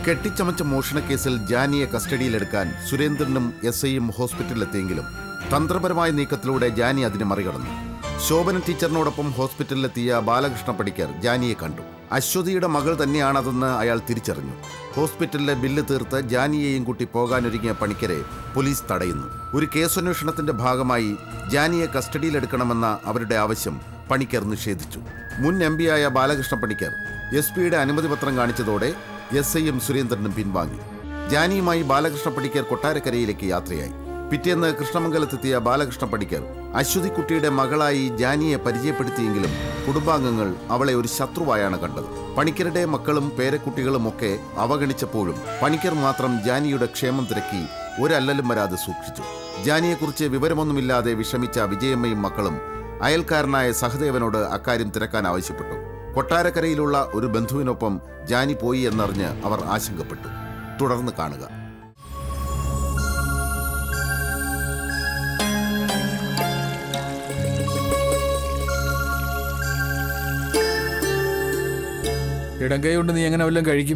കെട്ടിച്ചമച്ച മോഷണക്കേസിൽ ജാനിയെ കസ്റ്റഡിയിലെടുക്കാൻ സുരേന്ദ്രനും എസ് ഐയും ഹോസ്പിറ്റലിലെത്തിയെങ്കിലും തന്ത്രപരമായ നീക്കത്തിലൂടെ ജാനി അതിനെ മറികടന്നു ശോഭന ടീച്ചറിനോടൊപ്പം ഹോസ്പിറ്റലിലെത്തിയ ബാലകൃഷ്ണ പണിക്കർ ജാനിയെ കണ്ടു അശ്വതിയുടെ മകൾ തന്നെയാണതെന്ന് അയാൾ തിരിച്ചറിഞ്ഞു ഹോസ്പിറ്റലിലെ ബില്ല് തീർത്ത് ജാനിയെയും കൂട്ടി പോകാനൊരുങ്ങിയ പണിക്കരെ പോലീസ് തടയുന്നു ഒരു കേസന്വേഷണത്തിന്റെ ഭാഗമായി ജാനിയെ കസ്റ്റഡിയിലെടുക്കണമെന്ന അവരുടെ ആവശ്യം പണിക്കർ നിഷേധിച്ചു മുൻ എം പിയായ ബാലകൃഷ്ണ പണിക്കർ എസ് പിയുടെ അനുമതി പത്രം കാണിച്ചതോടെ എസ് ഐയും സുരേന്ദ്രനും പിൻവാങ്ങി ജാനിയുമായി ബാലകൃഷ്ണ പണിക്കർ കൊട്ടാരക്കരയിലേക്ക് യാത്രയായി പിറ്റേന്ന് കൃഷ്ണമംഗലത്തെത്തിയ ബാലകൃഷ്ണ പണിക്കർ അശ്വതിക്കുട്ടിയുടെ മകളായി ജാനിയെ പരിചയപ്പെടുത്തിയെങ്കിലും കുടുംബാംഗങ്ങൾ അവളെ ഒരു ശത്രുവായാണ് കണ്ടത് പണിക്കരുടെ മക്കളും പേരക്കുട്ടികളും ഒക്കെ അവഗണിച്ചപ്പോഴും പണിക്കർ മാത്രം ജാനിയുടെ ക്ഷേമം തിരക്കി ഒരല്ലലും വരാതെ സൂക്ഷിച്ചു ജാനിയെക്കുറിച്ച് വിവരമൊന്നുമില്ലാതെ വിഷമിച്ച വിജയമ്മയും മക്കളും അയൽക്കാരനായ സഹദേവനോട് അക്കാര്യം തിരക്കാൻ ആവശ്യപ്പെട്ടു കൊട്ടാരക്കരയിലുള്ള ഒരു ബന്ധുവിനൊപ്പം ജാനി പോയി എന്നറിഞ്ഞ് അവർ ആശങ്കപ്പെട്ടു തുടർന്ന് കാണുക ഇടം കൈ കൊണ്ട് നീ എങ്ങനെ വല്ലതും കഴിക്കും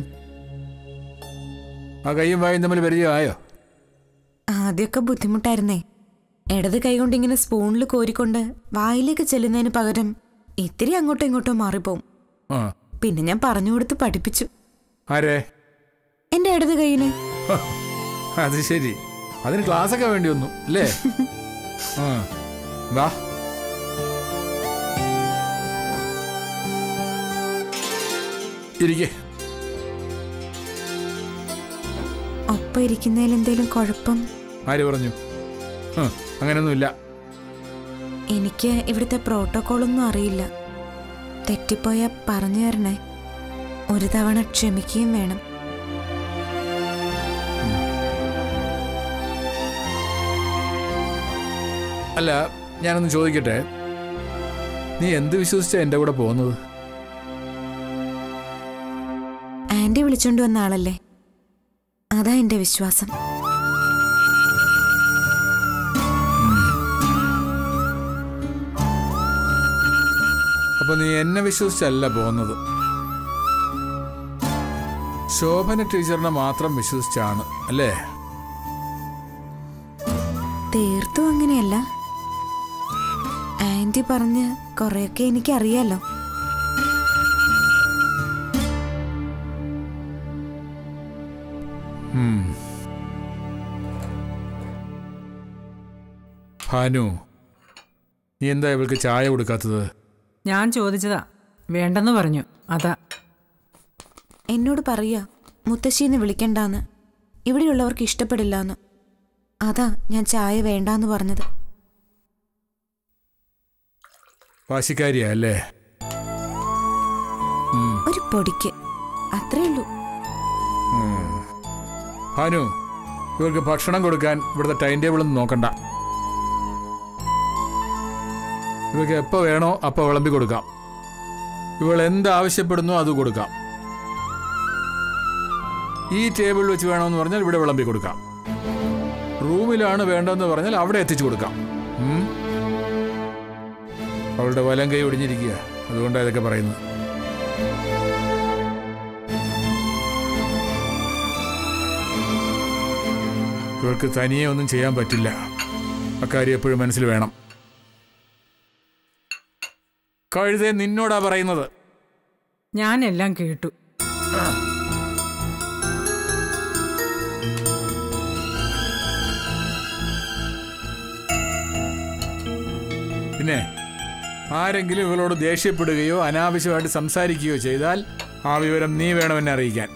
ആ കൈയും വായും തമ്മിൽ പരിചയമായോ ആദ്യമൊക്കെ ബുദ്ധിമുട്ടായിരുന്നേ ഇടത് കൈകൊണ്ട് ഇങ്ങനെ സ്പൂണിൽ കോരിക്കൊണ്ട് വായിലേക്ക് ചെല്ലുന്നതിന് പകരം ഇത്തിരി അങ്ങോട്ടും ഇങ്ങോട്ടും മാറിപ്പോവും ആ പിന്നെ ഞാൻ പറഞ്ഞു കൊടുത്ത് പഠിപ്പിച്ചു ആരേ എന്റെ ഇടത് കൈയിന് ഹ, അത് ശരി അതിന് ക്ലാസ് ഒക്കെ വേണ്ടി വന്നു അല്ലേ ആ വാ ഇരിക്കേ ഒപ്പം ഇരിക്കുന്നതിൽ എന്തേലും കുഴപ്പം ആര് പറഞ്ഞു ഹ, അങ്ങനെയൊന്നുമില്ല എനിക്ക് ഇവിടുത്തെ പ്രോട്ടോകോളൊന്നും അറിയില്ല തെറ്റിപ്പോയ പറഞ്ഞു തരണേ ഒരു തവണ ക്ഷമിക്കുകയും വേണം അല്ല ഞാനൊന്ന് ചോദിക്കട്ടെ നീ എന്ത് വിശ്വസിച്ചാ എൻ്റെ കൂടെ പോകുന്നത് ആന്റി വിളിച്ചോണ്ട് വന്ന ആളല്ലേ അതാ എന്റെ വിശ്വാസം അപ്പൊ നീ എന്നെ വിശ്വസിച്ചല്ല പോകുന്നത് ശോഭന ടീച്ചറിനെ മാത്രം വിശ്വസിച്ചാണ് അല്ലേ തീർത്തും അങ്ങനെയല്ല ആന്റി പറഞ്ഞ് കുറെയൊക്കെ എനിക്കറിയാലോ ഉം. ഭാനു നീ എന്താ ഇവൾക്ക് ചായ കൊടുക്കാത്തത് ഞാൻ ചോദിച്ചതാ വേണ്ടെന്ന് പറഞ്ഞു അതാ എന്നോട് പറയാ മുത്തശ്ശീന്ന് വിളിക്കണ്ടാന്ന് ഇവിടെയുള്ളവർക്ക് ഇഷ്ടപ്പെടില്ലാന്ന് അതാ ഞാൻ ചായ വേണ്ടാന്ന് പറഞ്ഞത് വാശിക്കാരിയാ അല്ലേ ഉം. ഒരു പൊടിക്ക് അത്രേ ഉള്ളൂ ഭാനു ഇവർക്ക് ഭക്ഷണം കൊടുക്കാൻ ഇവിടുത്തെ ടൈം ടേബിൾ ഒന്നും നോക്കണ്ട ഇവർക്ക് എപ്പോൾ വേണോ അപ്പോൾ വിളമ്പി കൊടുക്കാം ഇവൾ എന്ത് ആവശ്യപ്പെടുന്നോ അത് കൊടുക്കാം ഈ ടേബിൾ വെച്ച് വേണമെന്ന് പറഞ്ഞാൽ ഇവിടെ വിളമ്പി കൊടുക്കാം റൂമിലാണ് വേണ്ടതെന്ന് പറഞ്ഞാൽ അവിടെ എത്തിച്ചു കൊടുക്കാം ഉം? അവളുടെ വലം കൈ ഒടിഞ്ഞിരിക്കുക അതുകൊണ്ടാണ് ഇതൊക്കെ പറയുന്നത് ഇവർക്ക് തനിയെ ഒന്നും ചെയ്യാൻ പറ്റില്ല അക്കാര്യം എപ്പോഴും മനസ്സിൽ വേണം കഴുതേ നിന്നോടാ പറയുന്നത് ഞാനെല്ലാം കേട്ടു പിന്നെ ആരെങ്കിലും ഇവളോട് ദേഷ്യപ്പെടുകയോ അനാവശ്യമായിട്ട് സംസാരിക്കുകയോ ചെയ്താൽ ആ വിവരം നീ വേണം എന്നെ അറിയിക്കാൻ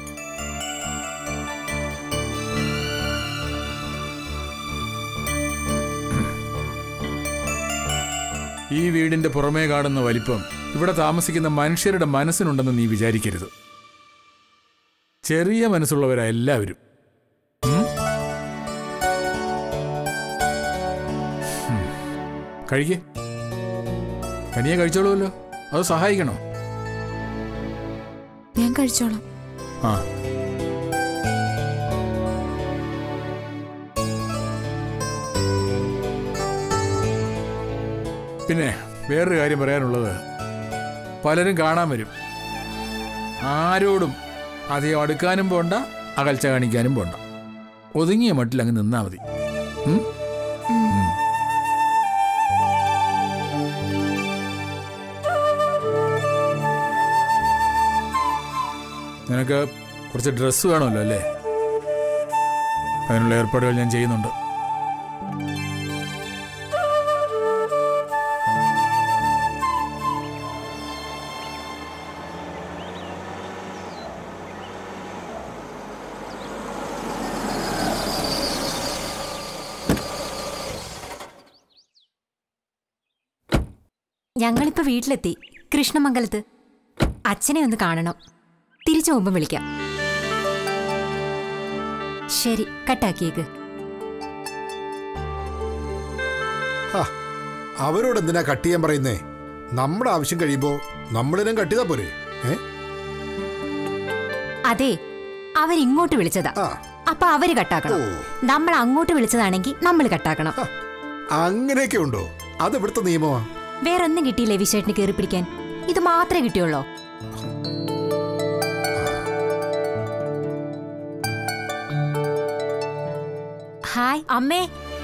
ഈ വീടിന്റെ പുറമേ കാണുന്ന വലിപ്പം ഇവിടെ താമസിക്കുന്ന മനുഷ്യരുടെ മനസ്സിനുണ്ടെന്ന് നീ വിചാരിക്കരുത് ചെറിയ മനസ്സുള്ളവരാ എല്ലാവരും ഉം? ഉം. കഴിക്കേ തനിയെ കഴിച്ചോളൂല്ലോ അത് സഹായിക്കണോ ഞാൻ കഴിച്ചോളാം ആ പിന്നെ വേറൊരു കാര്യം പറയാനുള്ളത് പലരും കാണാൻ വരും ആരോടും അധികം അടുക്കാനും പോണ്ട അകൽച്ച കാണിക്കാനും പോണ്ട ഒതുങ്ങിയ മട്ടിൽ അങ്ങ് നിന്നാ മതി ഉം? ഉം. നിനക്ക് കുറച്ച് ഡ്രസ്സ് വേണമല്ലോ അല്ലേ അതിനുള്ള ഏർപ്പാടുകൾ ഞാൻ ചെയ്യുന്നുണ്ട് ഞങ്ങളിപ്പോ വീട്ടിലെത്തി കൃഷ്ണമംഗലത്ത് അച്ഛനെ ഒന്ന് കാണണം തിരിച്ചു പോകുമ്പോൾ വിളിക്കാം ശരി കട്ടാക്കിയേക്ക് ഹാ, അവരോട് എന്തിനാ കട്ട് ചെയ്യാൻ പറയുന്നേ നമ്മുടെ ആവശ്യം കഴിയുമ്പോ നമ്മളിനും കട്ട് ചെയ്താ പോരെ ഏ അതെ അവരിങ്ങോട്ട് വിളിച്ചതാ ആ അപ്പൊ അവര് കട്ടാക്കണം ഓ. നമ്മൾ അങ്ങോട്ട് വിളിച്ചതാണെങ്കിൽ നമ്മൾ കട്ടാക്കണം ഹ, അങ്ങനെയൊക്കെ ഉണ്ടോ അത് ഇവിടുത്തെ നിയമമാ വേറൊന്നും കിട്ടിയില്ലേ വിശേഷിന് കയറി പിടിക്കാൻ ഇത് മാത്രമേ കിട്ടിയുള്ളൂ ഹായ് അമ്മേ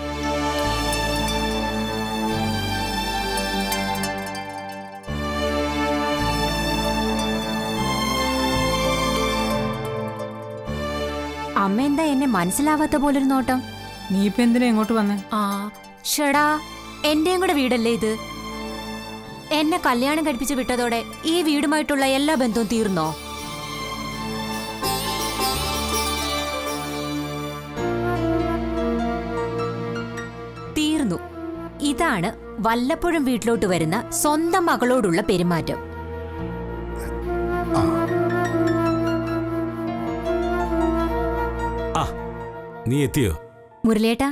അമ്മ എന്താ എന്നെ മനസ്സിലാവാത്ത പോലൊരു നോട്ടം നീ ഇപ്പൊ എന്തിനാ ഇങ്ങോട്ട് വന്നേ ആ ഷടാ എന്റെയും കൂടെ വീടല്ലേ ഇത് എന്നെ കല്യാണം കഴിപ്പിച്ച് വിട്ടതോടെ ഈ വീടുമായിട്ടുള്ള എല്ലാ ബന്ധവും തീർന്നോ തീർന്നു ഇതാണ് വല്ലപ്പോഴും വീട്ടിലോട്ട് വരുന്ന സ്വന്തം മകളോടുള്ള പെരുമാറ്റം ആ നീ എത്തിയോ മുരളിയേട്ടാ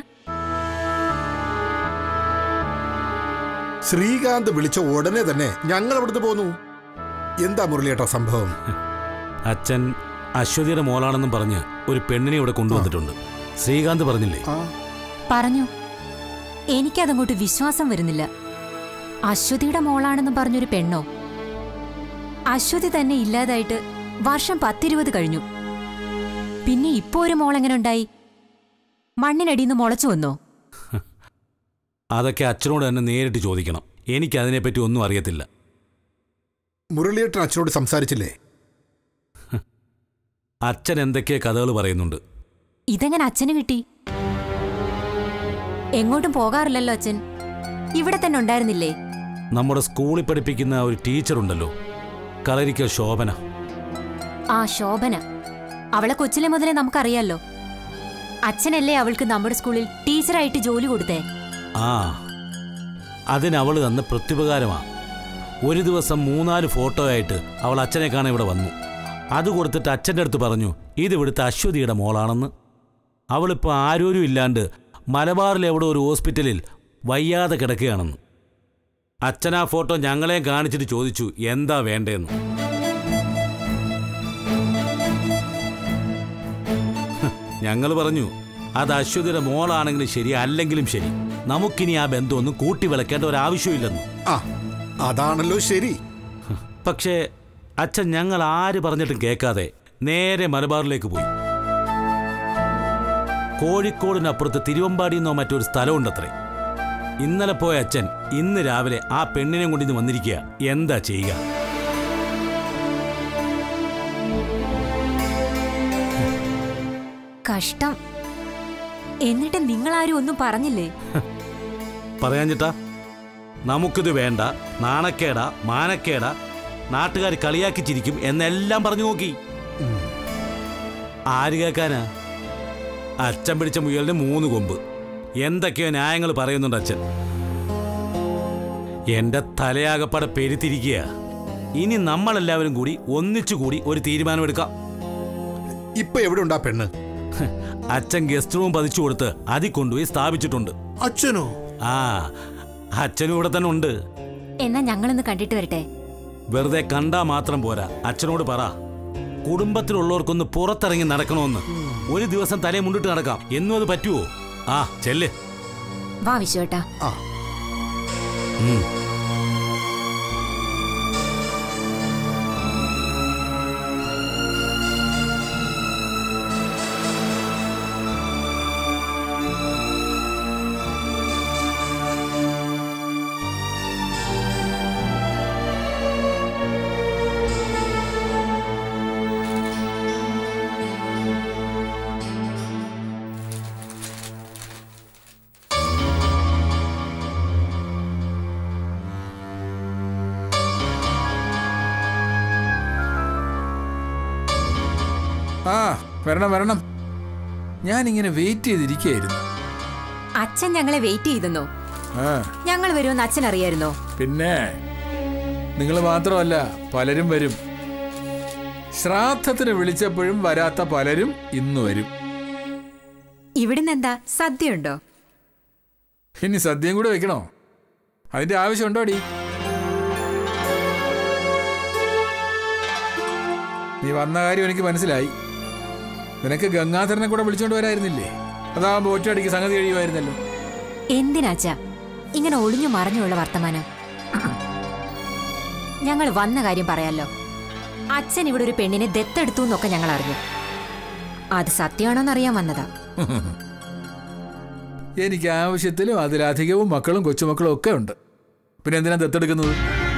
ശ്രീകാന്ത് വിളിച്ച ഉടനെ തന്നെ ഞങ്ങൾ അവിടുന്ന് പോന്നു എന്താ മുരളിയേട്ടാ സംഭവം അച്ഛൻ അശ്വതിയുടെ മോളാണെന്നും പറഞ്ഞ് ഒരു പെണ്ണിനെ ഇവിടെ കൊണ്ടുവന്നിട്ടുണ്ട് ശ്രീകാന്ത് പറഞ്ഞില്ലേ ആ പറഞ്ഞു എനിക്കതങ്ങോട്ട് വിശ്വാസം വരുന്നില്ല അശ്വതിയുടെ മോളാണെന്ന് പറഞ്ഞൊരു പെണ്ണോ അശ്വതി തന്നെ ഇല്ലാതായിട്ട് വർഷം പത്തിരുപത് കഴിഞ്ഞു പിന്നെ ഇപ്പോ ഒരു മോളെങ്ങനെ ഉണ്ടായി മണ്ണിനടിയിൽ മുളച്ചു വന്നോ അതൊക്കെ അച്ഛനോട് തന്നെ നേരിട്ട് ചോദിക്കണം എനിക്ക് അതിനെപ്പറ്റി ഒന്നും അറിയത്തില്ല മുരളിയേട്ടൻ അച്ഛനോട് സംസാരിച്ചില്ലേ അച്ഛൻ എന്തൊക്കെ കഥകൾ പറയുന്നുണ്ട് ഇതെങ്ങനെ അച്ഛന് കിട്ടി എങ്ങോട്ടും പോകാറില്ലല്ലോ അച്ഛൻ ഇവിടെ തന്നെ ഉണ്ടായിരുന്നില്ലേ നമ്മുടെ സ്കൂളിൽ പഠിപ്പിക്കുന്ന ഒരു ടീച്ചറുണ്ടല്ലോ കളരിക്കൽ ശോഭന ആ ശോഭന അവളെ കൊച്ചിലെ മുതലേ നമുക്കറിയാലോ അച്ഛനല്ലേ അവൾക്ക് നമ്മുടെ സ്കൂളിൽ ടീച്ചറായിട്ട് ജോലി കൊടുത്തേ ആ അതിനവൾ തന്ന പ്രത്യുപകാരമാ ഒരു ദിവസം മൂന്നാല് ഫോട്ടോ ആയിട്ട് അവൾ അച്ഛനെ കാണാൻ ഇവിടെ വന്നു അത് കൊടുത്തിട്ട് അച്ഛൻ്റെ അടുത്ത് പറഞ്ഞു ഇത് ഇവിടുത്തെ അശ്വതിയുടെ മോളാണെന്ന് അവളിപ്പോൾ ആരോരും ഇല്ലാണ്ട് മലബാറിലെ എവിടെ ഒരു ഹോസ്പിറ്റലിൽ വയ്യാതെ കിടക്കുകയാണെന്ന് അച്ഛൻ ആ ഫോട്ടോ ഞങ്ങളെയും കാണിച്ചിട്ട് ചോദിച്ചു എന്താ വേണ്ടേന്ന് ഞങ്ങൾ പറഞ്ഞു അത് അശ്വതിയുടെ മോളാണെങ്കിലും ശരി അല്ലെങ്കിലും ശരി നമുക്കിനി ആ ബന്ധമൊന്നും കൂട്ടി വിളക്കേണ്ട ഒരാവശ്യമില്ലെന്ന് ആ അതാണല്ലോ ശരി പക്ഷേ അച്ഛൻ ഞങ്ങൾ ആര് പറഞ്ഞിട്ടും കേൾക്കാതെ നേരെ മലബാറിലേക്ക് പോയി കോഴിക്കോടിനപ്പുറത്ത് തിരുവമ്പാടി എന്നോ മറ്റൊരു സ്ഥലമുണ്ടത്രേ ഇന്നലെ പോയ അച്ഛൻ ഇന്ന് രാവിലെ ആ പെണ്ണിനെ കൊണ്ടിന്ന് വന്നിരിക്കുക എന്താ ചെയ്യുക കഷ്ടം എന്നിട്ട് നിങ്ങളാരും ഒന്നും പറഞ്ഞില്ലേ പറയാൻ ചേട്ടാ നമുക്കിത് വേണ്ട നാണക്കേടാ മാനക്കേടാ നാട്ടുകാർ കളിയാക്കി ചിരിക്കും എന്നെല്ലാം പറഞ്ഞു നോക്കി ആര് കേൾക്കാനാ അച്ഛൻ പിടിച്ച മുയലിന് മൂന്ന് കൊമ്പ് എന്തൊക്കെയോ ന്യായങ്ങൾ പറയുന്നുണ്ട് അച്ഛൻ എന്റെ തലയാകപ്പാടെ പെരുത്തിരിക്കുക ഇനി നമ്മളെല്ലാവരും കൂടി ഒന്നിച്ചു കൂടി ഒരു തീരുമാനമെടുക്കാം ഇപ്പൊ എവിടെ ഉണ്ടാ പെണ്ണ് അച്ഛൻ ഗസ്റ്റ് റൂം പതിച്ചു കൊടുത്ത് അതിൽ കൊണ്ടുപോയി സ്ഥാപിച്ചിട്ടുണ്ട് അച്ഛനോ ആ അച്ഛനും ഇവിടെ തന്നെ ഉണ്ട് എന്നാ ഞങ്ങളൊന്ന് കണ്ടിട്ട് വരട്ടെ വെറുതെ കണ്ടാ മാത്രം പോരാ അച്ഛനോട് പറ കുടുംബത്തിലുള്ളവർക്കൊന്ന് പുറത്തിറങ്ങി നടക്കണമെന്ന് ഒരു ദിവസം തലേ മുണ്ടിട്ട് നടക്കാം എന്നും അത് പറ്റുമോ ആ ചെല്ല് വാ വിശ്വേട്ടാ ആ ഉം. ആ വരണം വരണം ഞാനിങ്ങനെ വെയിറ്റ് ചെയ്തിരിക്കുകയായിരുന്നു അച്ഛൻ ഞങ്ങളെ വെയിറ്റ് ചെയ്തെന്നോ ആ ഞങ്ങൾ വരുമെന്ന് അച്ഛൻ അറിയായിരുന്നോ പിന്നെ നിങ്ങൾ മാത്രമല്ല പലരും വരും ശ്രാദ്ധത്തിന് വിളിച്ചപ്പോഴും വരാത്ത പലരും ഇന്ന് വരും ഇവിടുന്ന് എന്താ സദ്യയുണ്ടോ ഇനി സദ്യയും കൂടെ വെക്കണോ അതിന്റെ ആവശ്യമുണ്ടോ അടി നീ വന്ന കാര്യം എനിക്ക് മനസ്സിലായി നിനക്ക് ഗംഗാധരനെ കൂടെ വിളിച്ചോണ്ട് വരായിരുന്നില്ലേ അതാകുമ്പോ ഒറ്റയടിക്ക് സംഗതി കഴിയുമായിരുന്നല്ലോ എന്തിനാച്ചാ ഇങ്ങനെ ഒളിഞ്ഞു മറഞ്ഞുള്ള വർത്തമാനം ഞങ്ങൾ വന്ന കാര്യം പറയാലോ അച്ഛൻ ഇവിടെ ഒരു പെണ്ണിനെ ദത്തെടുത്തു എന്നൊക്കെ ഞങ്ങൾ അറിഞ്ഞു അത് സത്യമാണോന്ന് അറിയാൻ വന്നതാ എനിക്ക് ആവശ്യത്തിലും അതിലധികവും മക്കളും കൊച്ചുമക്കളും ഒക്കെ ഉണ്ട് പിന്നെ എന്തിനാ ദത്തെടുക്കുന്നത്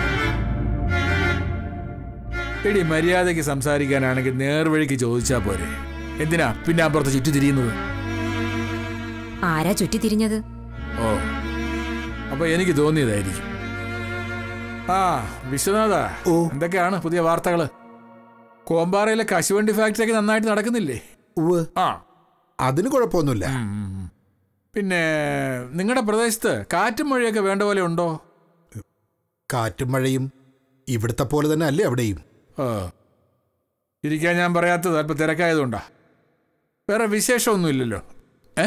എടി മര്യാദയ്ക്ക് സംസാരിക്കാനാണെങ്കിൽ നേർവഴിക്ക് ചോദിച്ചാ പോരെ എന്തിനാ പിന്നെ അപ്പുറത്ത് ചുറ്റി തിരിയുന്നത് ആരാ ചുറ്റി തിരിഞ്ഞത് ഓ അപ്പൊ എനിക്ക് തോന്നിയതായിരിക്കും ആ വിശ്വനാഥ ഓ. എന്തൊക്കെയാണ് പുതിയ വാർത്തകള് കോമ്പാറയിലെ കശുവണ്ടി ഫാക്ടറി ഒക്കെ നന്നായിട്ട് നടക്കുന്നില്ലേ ഉവ് ആ അതിന് കുഴപ്പമൊന്നുമില്ല ഉം. പിന്നെ നിങ്ങളുടെ പ്രദേശത്ത് കാറ്റും മഴയൊക്കെ വേണ്ട പോലെ ഉണ്ടോ കാറ്റും മഴയും ഇവിടുത്തെ പോലെ തന്നെ അല്ലേ അവിടെയും ആ ഇരിക്കാൻ ഞാൻ പറയാത്തത് അല്പം തിരക്കായതുകൊണ്ടാ വേറെ വിശേഷമൊന്നുമില്ലല്ലോ ഏ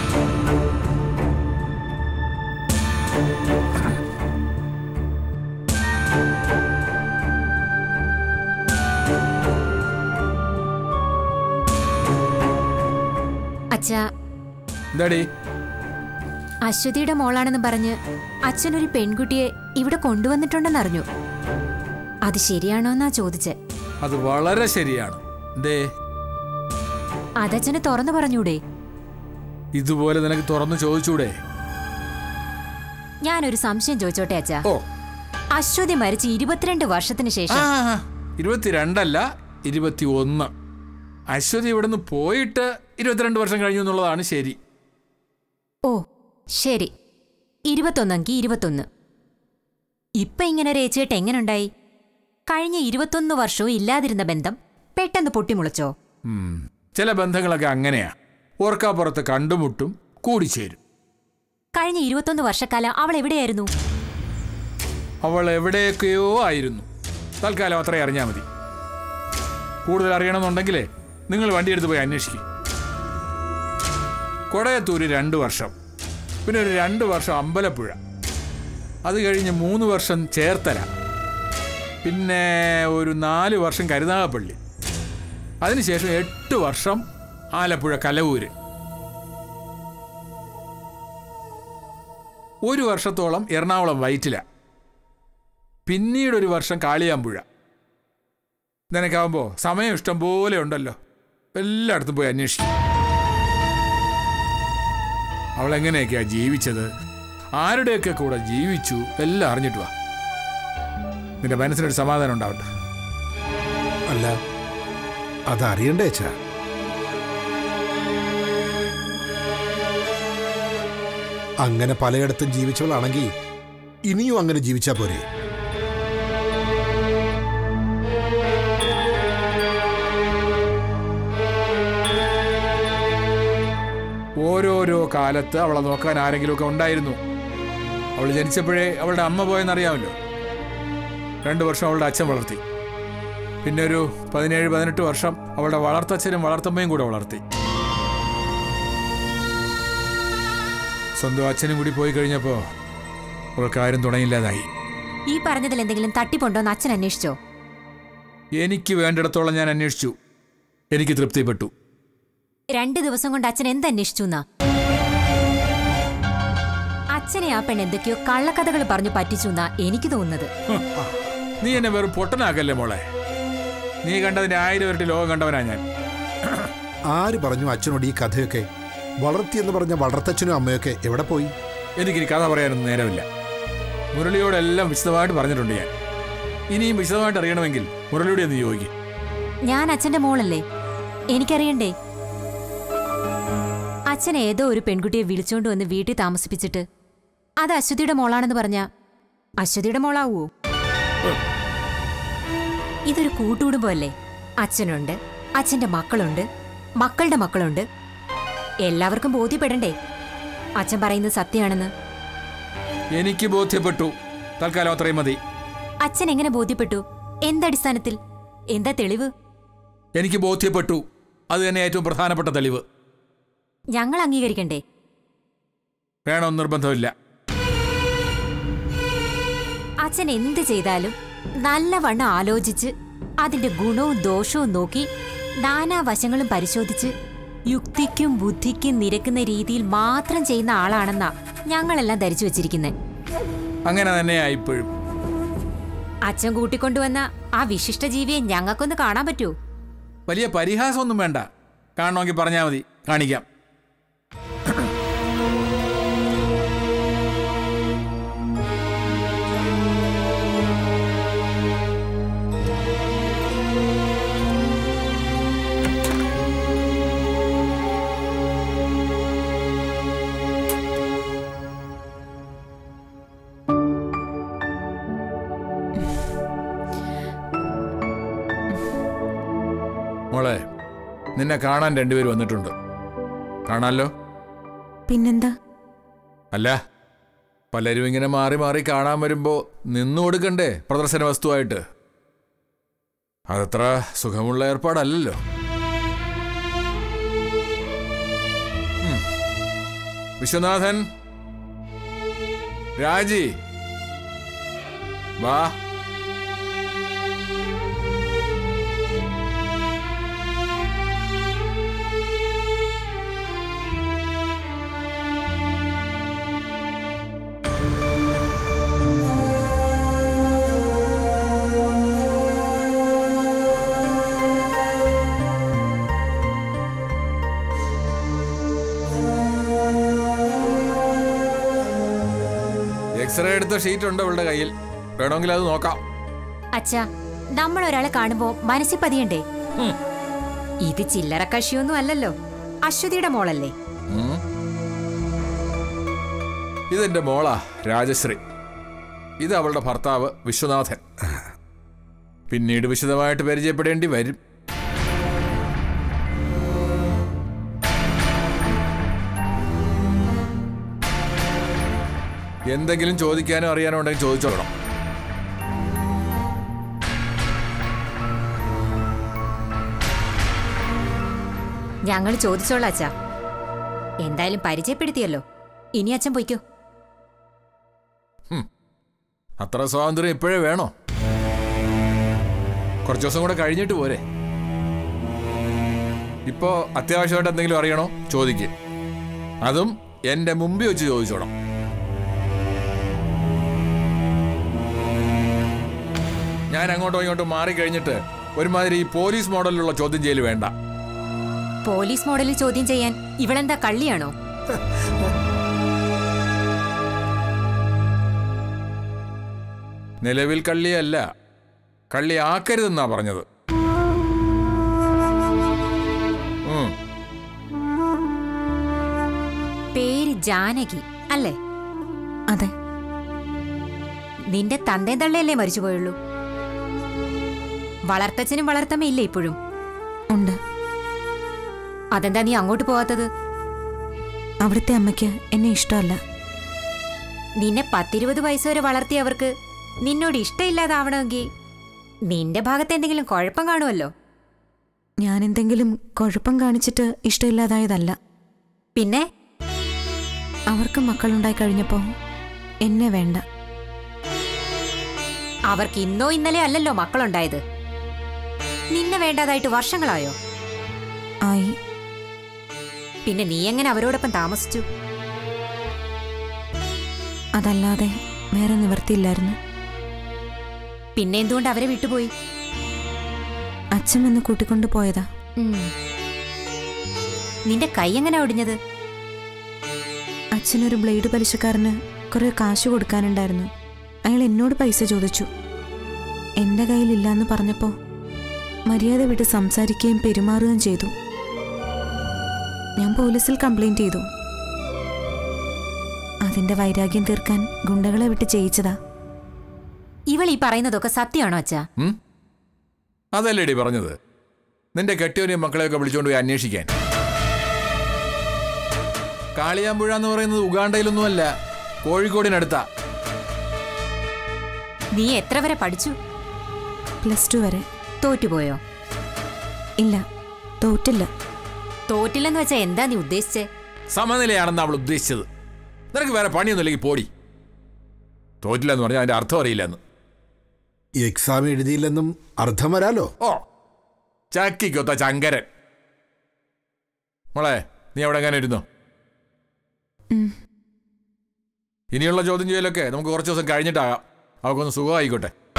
അച്ഛാ എന്താടി അശ്വതിയുടെ മോളാണെന്ന് പറഞ്ഞ് അച്ഛനൊരു പെൺകുട്ടിയെ ഇവിടെ കൊണ്ടുവന്നിട്ടുണ്ടെന്ന് അറിഞ്ഞു അത് ശരിയാണോന്നാ ചോദിച്ചേ അത് വളരെ ശരിയാണ് എന്തേ അതച്ഛന് തുറന്നു പറഞ്ഞൂടെ ഇതുപോലെ നിനക്ക് തുറന്നു ചോദിച്ചൂടെ ഞാനൊരു സംശയം ചോദിച്ചോട്ടെ അച്ഛാ ഓ അശ്വതി മരിച്ച് ഇരുപത്തിരണ്ട് വർഷത്തിന് ആ ശേഷം ഇരുപത്തിരണ്ടല്ല ഇരുപത്തി ഒന്ന് അശ്വതി ഇവിടുന്ന് പോയിട്ട് ഇരുപത്തിരണ്ട് വർഷം കഴിഞ്ഞു എന്നുള്ളതാണ് ശരി ഓ ശരി ഇരുപത്തൊന്നെങ്കിൽ ഇരുപത്തൊന്ന് ഇപ്പൊ ഇങ്ങനെ രേച്ചിട്ട് എങ്ങനുണ്ടായി കഴിഞ്ഞ ഇരുപത്തൊന്ന് വർഷവും ഇല്ലാതിരുന്ന ബന്ധം പെട്ടെന്ന് പൊട്ടിമുളച്ചോ ഉം. ചില ബന്ധങ്ങളൊക്കെ അങ്ങനെയാ ഓർക്കാപ്പുറത്ത് കണ്ടുമുട്ടും കൂടിച്ചേരും കഴിഞ്ഞ ഇരുപത്തൊന്ന് വർഷക്കാലം അവൾ എവിടെയായിരുന്നു അവൾ എവിടെയൊക്കെയോ ആയിരുന്നു തൽക്കാലം അത്രയും അറിഞ്ഞാൽ മതി കൂടുതൽ അറിയണമെന്നുണ്ടെങ്കിലേ നിങ്ങൾ വണ്ടിയെടുത്ത് പോയി അന്വേഷിക്കും കൊടയത്തൂര് രണ്ട് വർഷം പിന്നെ ഒരു രണ്ട് വർഷം അമ്പലപ്പുഴ അത് കഴിഞ്ഞ് മൂന്ന് വർഷം ചേർത്തല പിന്നെ ഒരു നാല് വർഷം കരുനാഗപ്പള്ളി അതിനുശേഷം എട്ട് വർഷം ആലപ്പുഴ കലവൂര് ഒരു വർഷത്തോളം എറണാകുളം വൈറ്റില പിന്നീട് ഒരു വർഷം കാളിയാമ്പുഴ നിനക്കാവുമ്പോൾ സമയം ഇഷ്ടം പോലെ ഉണ്ടല്ലോ എല്ലായിടത്തും പോയി അന്വേഷിക്കും അവൾ എങ്ങനെയൊക്കെയാ ജീവിച്ചത് ആരുടെയൊക്കെ കൂടെ ജീവിച്ചു എല്ലാം അറിഞ്ഞിട്ട് വാ നിന്റെ മനസ്സിനൊരു സമാധാനം ഉണ്ടാവട്ടെ അല്ല അതറിയണ്ടേ അച്ഛാ അങ്ങനെ പലയിടത്തും ജീവിച്ചവളാണെങ്കിൽ ഇനിയും അങ്ങനെ ജീവിച്ചാ പോരെ ഓരോരോ കാലത്ത് അവളെ നോക്കാൻ ആരെങ്കിലുമൊക്കെ ഉണ്ടായിരുന്നു അവൾ ജനിച്ചപ്പോഴേ അവളുടെ അമ്മ പോയെന്നറിയാമല്ലോ രണ്ടു വർഷം അവളുടെ അച്ഛൻ വളർത്തി പിന്നെ ഒരു പതിനേഴ് പതിനെട്ട് വർഷം അവളുടെ വളർത്തച്ഛനും വളർത്തമ്മയും കൂടെ വളർത്തി സ്വന്തം അച്ഛനും കൂടി പോയി കഴിഞ്ഞപ്പോൾ അവൾക്ക് ആരും തുണയില്ലാതായി ഈ പറഞ്ഞതിൽ എന്തെങ്കിലും തട്ടിപ്പുണ്ടോന്ന് അച്ഛൻ അന്വേഷിച്ചോ എനിക്ക് വേണ്ടിടത്തോളം ഞാൻ അന്വേഷിച്ചു എനിക്ക് തൃപ്തിപ്പെട്ടു രണ്ട് ദിവസം കൊണ്ട് അച്ഛൻ എന്തന്വേഷിച്ചു എന്നാ അച്ഛനെ ആ പെണ്ണ് എന്തൊക്കെയോ കള്ളക്കഥകൾ പറഞ്ഞു പറ്റിച്ചു എന്നാ എനിക്ക് തോന്നുന്നത് നീ എന്നെ വെറും പൊട്ടനാക്കല്ലേ മോളെ നീ കണ്ടതിന്റെ ആയിരം ഇരട്ടി ലോകം കണ്ടവനാ ഞാൻ ആര് പറഞ്ഞു അച്ഛനോട് ഈ കഥയൊക്കെ വളർത്തിയെന്ന് പറഞ്ഞ വളർത്തച്ഛനും അമ്മയൊക്കെ എവിടെ പോയി എനിക്കിനി കഥ പറയാനൊന്നും നേരമില്ല മുരളിയോടെല്ലാം വിശദമായിട്ട് പറഞ്ഞിട്ടുണ്ട് ഞാൻ ഇനിയും വിശദമായിട്ട് അറിയണമെങ്കിൽ മുരളിയോട് ഒന്ന് ചോദിക്കും ഞാൻ അച്ഛന്റെ മോളല്ലേ എനിക്കറിയണ്ടേ അച്ഛൻ ഏതോ ഒരു പെൺകുട്ടിയെ വിളിച്ചോണ്ട് വന്ന് വീട്ടിൽ താമസിപ്പിച്ചിട്ട് അത് അശ്വതിയുടെ മോളാണെന്ന് പറഞ്ഞ അശ്വതിയുടെ മോളാവോ ഇതൊരു കൂട്ടുകുടുംബമല്ലേ അച്ഛനുണ്ട് അച്ഛന്റെ മക്കളുണ്ട് മക്കളുടെ മക്കളുണ്ട് എല്ലാവർക്കും ബോധ്യപ്പെടണ്ടേ അച്ഛൻ പറയുന്നത് സത്യമാണെന്ന് എനിക്ക് ബോധ്യപ്പെട്ടു തൽക്കാലം അത്രയും മതി അച്ഛൻ എങ്ങനെ ബോധ്യപ്പെട്ടു എന്തടിസ്ഥാനത്തിൽ എന്താ തെളിവ് എനിക്ക് ബോധ്യപ്പെട്ടു അത് തന്നെ ഏറ്റവും പ്രധാനപ്പെട്ട തെളിവ് ഞങ്ങൾ അംഗീകരിക്കണ്ടേ വേണമെന്ന് നിർബന്ധമില്ല അച്ഛൻ എന്ത് ചെയ്താലും നല്ലവണ്ണം ആലോചിച്ച് അതിന്റെ ഗുണവും ദോഷവും നോക്കി നാനാവശങ്ങളും പരിശോധിച്ച് യുക്തിക്കും ബുദ്ധിക്കും നിരക്കുന്ന രീതിയിൽ മാത്രം ചെയ്യുന്ന ആളാണെന്നാ ഞങ്ങളെല്ലാം ധരിച്ചു വച്ചിരിക്കുന്നത് അങ്ങനെ തന്നെയാ ഇപ്പോഴും അച്ഛൻ കൂട്ടിക്കൊണ്ടുവന്ന ആ വിശിഷ്ട ജീവിയെ ഞങ്ങൾക്കൊന്ന് കാണാൻ പറ്റുമോ വലിയ പരിഹാസമൊന്നും വേണ്ട കാണണമെങ്കിൽ പറഞ്ഞാൽ മതി കാണിക്കാം മോളെ നിന്നെ കാണാൻ രണ്ടുപേര് വന്നിട്ടുണ്ട് കാണാലോ പിന്നെന്താ അല്ല പലരും ഇങ്ങനെ മാറി മാറി കാണാൻ വരുമ്പോ നിന്നു കൊടുക്കണ്ടേ പ്രദർശന വസ്തുവായിട്ട് അതത്ര സുഖമുള്ള ഏർപ്പാടല്ലല്ലോ ഉം. വിശ്വനാഥൻ രാജി വാ എക്സ്റേ എടുത്ത ഷീറ്റ് ഉണ്ട് അവളുടെ കയ്യിൽ വേണമെങ്കിൽ അത് നോക്കാം അച്ഛാ നമ്മൾ ഒരാളെ കാണുമ്പോ മനസ്സിൽ പതിയണ്ടേ ഉം. ഇത് ചില്ലറ കഷിയൊന്നും അല്ലല്ലോ അശ്വതിയുടെ മോളല്ലേ ഉം. ഇതെന്റെ മോളാ രാജശ്രീ ഇത് അവളുടെ ഭർത്താവ് വിശ്വനാഥൻ പിന്നീട് വിശദമായിട്ട് പരിചയപ്പെടേണ്ടി വരും എന്തെങ്കിലും ചോദിക്കാനോ അറിയാനോ ഉണ്ടെങ്കിൽ ചോദിച്ചോളണം ഞങ്ങൾ ചോദിച്ചോളാം അച്ഛാ എന്തായാലും പരിചയപ്പെടുത്തിയല്ലോ ഇനി അച്ഛൻ പൊയ്ക്കോ അത്ര സ്വാതന്ത്ര്യം ഇപ്പോഴേ വേണോ കുറച്ച് ദിവസം കൂടെ കഴിഞ്ഞിട്ട് പോരെ ഇപ്പോ അത്യാവശ്യമായിട്ട് എന്തെങ്കിലും അറിയണോ ചോദിക്ക് അതും എന്റെ മുമ്പിൽ വെച്ച് ചോദിച്ചോണം ഞാൻ അങ്ങോട്ടോ ഇങ്ങോട്ടോ മാറി കഴിഞ്ഞിട്ട് ഒരുമാതിരി ഈ പോലീസ് മോഡലിലുള്ള ചോദ്യം ചെയ്യൽ വേണ്ട പോലീസ് മോഡലിൽ ചോദ്യം ചെയ്യാൻ ഇവളെന്താ കള്ളിയാണോ നിലവിൽ കള്ളിയല്ല കള്ളി ആക്കരുതെന്നാ പറഞ്ഞത് ഉം പേര് ജാനകി അല്ലേ അതെ നിന്റെ തന്തേ തള്ളയല്ലേ മരിച്ചുപോയുള്ളൂ വളർത്തച്ഛനും വളർത്തമ്മയില്ലേ ഇപ്പോഴും ഉണ്ട് അതെന്താ നീ അങ്ങോട്ട് പോവാത്തത് അവിടുത്തെ അമ്മയ്ക്ക് എന്നെ ഇഷ്ടമല്ല നിന്നെ പത്തിരുപത് വയസ്സ് വരെ വളർത്തിയവർക്ക് നിന്നോട് ഇഷ്ടമില്ലാതാവണമെങ്കിൽ നിന്റെ ഭാഗത്ത് എന്തെങ്കിലും കുഴപ്പം കാണുമല്ലോ ഞാൻ എന്തെങ്കിലും കുഴപ്പം കാണിച്ചിട്ട് ഇഷ്ടമില്ലാതായതല്ല പിന്നെ അവർക്ക് മക്കളുണ്ടായി കഴിഞ്ഞപ്പോൾ എന്നെ വേണ്ട അവർക്ക് ഇന്നോ ഇന്നലെ അല്ലല്ലോ മക്കളുണ്ടായത് നിന്നെ വേണ്ടാതായിട്ട് വർഷങ്ങളായോ ആയി പിന്നെ നീ എങ്ങനെ അവരോടൊപ്പം താമസിച്ചു അതല്ലാതെ വേറെ നിവർത്തിയില്ലായിരുന്നു പിന്നെ എന്തുകൊണ്ട് അവരെ വിട്ടുപോയി അച്ഛൻ വന്ന് കൂട്ടിക്കൊണ്ടു പോയതാ ഉം. നിന്റെ കൈ എങ്ങനെ ഒടിഞ്ഞത് അച്ഛനൊരു ബ്ലേഡ് പലിശക്കാരന് കുറെ കാശ് കൊടുക്കാനുണ്ടായിരുന്നു അയാൾ എന്നോട് പൈസ ചോദിച്ചു എന്റെ കയ്യിലില്ലാന്ന് പറഞ്ഞപ്പോ മര്യാദ വിട്ട് സംസാരിക്കുകയും പെരുമാറുകയും ചെയ്തു ഞാൻ പോലീസിൽ കംപ്ലൈന്റ് ചെയ്തു അതിന്റെ വൈരാഗ്യം തീർക്കാൻ ഗുണ്ടകളെ വിട്ട് ചെയ്യിച്ചതാ ഇവൾ ഈ പറയുന്നതൊക്കെ സത്യമാണോ അച്ഛാ ഉം? അതല്ലേടി പറഞ്ഞത് നിന്റെ കെട്ടിയവനെയും മക്കളെയൊക്കെ വിളിച്ചുകൊണ്ട് പോയി അന്വേഷിക്കാൻ കാളിയാമ്പുഴ എന്ന് പറയുന്നത് ഉഗാണ്ടയിലൊന്നുമല്ല കോഴിക്കോടിനടുത്താ നീ എത്ര വരെ പഠിച്ചു പ്ലസ് ടു വരെ തോറ്റുപോയോ ഇല്ല തോറ്റില്ല തോറ്റില്ലെന്ന് വെച്ചാ എന്താ നീ ഉദ്ദേശിച്ചേ സമനിലയാണെന്ന് അവൾ ഉദ്ദേശിച്ചത് നിനക്ക് വേറെ പണിയൊന്നുമില്ലെങ്കിൽ പോടി തോറ്റില്ലെന്ന് പറഞ്ഞാൽ അതിന്റെ അർത്ഥം അറിയില്ലെന്ന് ഈ എക്സാം എഴുതിയില്ലെന്നും അർത്ഥം വരാലോ ഓ ചക്കിക്കൊത്ത ചങ്കരൻ മോളെ നീ അവിടെ എങ്ങനെ ഇരുന്നോ ഉം. ഇനിയുള്ള ചോദ്യം ചെയ്യലൊക്കെ നമുക്ക് കുറച്ച് ദിവസം കഴിഞ്ഞിട്ടാകാം അവൾക്കൊന്ന് സുഖമായിക്കോട്ടെ